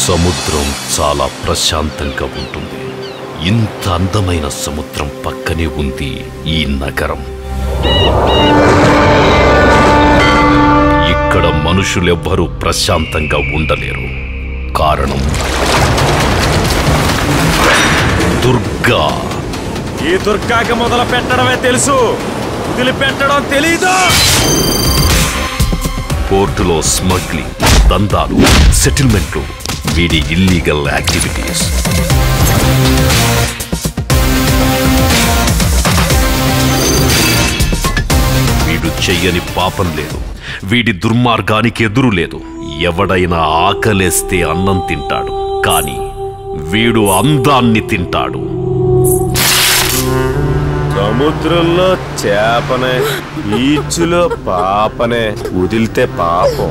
సముద్రం చాలా ప్రశాంతంగా ఉంటుంది ఇంత అందమైన సముద్రం పక్కనే ఉంది ఈ నగరం ఇక్కడ మనుషులెవ్వరూ ప్రశాంతంగా ఉండలేరు కారణం దుర్గా ఈ దుర్గాకి మొదలు పెట్టడమే తెలుసు వదిలిపెట్టడం తెలీదు పోర్టులో స్మగ్లింగ్ దందాలు సెటిల్మెంట్లు వీడి ఇల్లీగల్ యాక్టివిటీస్ వీడు చెయ్యని పాపం లేదు వీడి దుర్మార్గానికి ఎదురు లేదు ఎవడైనా ఆకలేస్తే అన్నం తింటాడు కానీ వీడు అందాన్ని తింటాడు సముద్రంలో చేపనే బీచ్లో పాపనే వదిలితే పాపం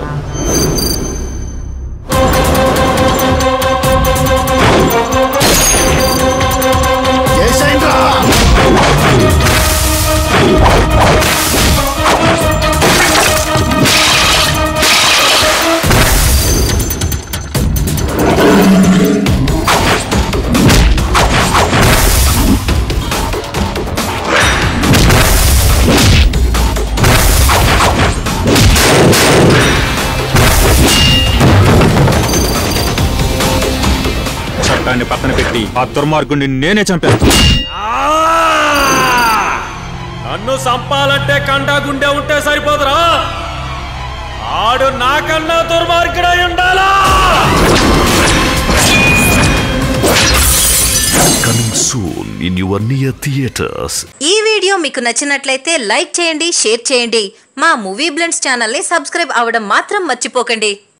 చట్టాన్ని పక్కన పెట్టి ఆ దుర్మార్గుడిని నేనే చంపేస్తాను నన్ను సంపాలంటే కండా గుండె ఉంటే సరిపోదురా ఆడు నాకన్నా దుర్మార్గుడై ఉండాలా coming soon in your near theatres ఈ వీడియో మీకు నచ్చినట్లయితే లైక్ చేయండి షేర్ చేయండి మా మూవీ బ్లెండ్స్ ఛానల్ని సబ్స్క్రైబ్ అవ్వడం మాత్రం మర్చిపోకండి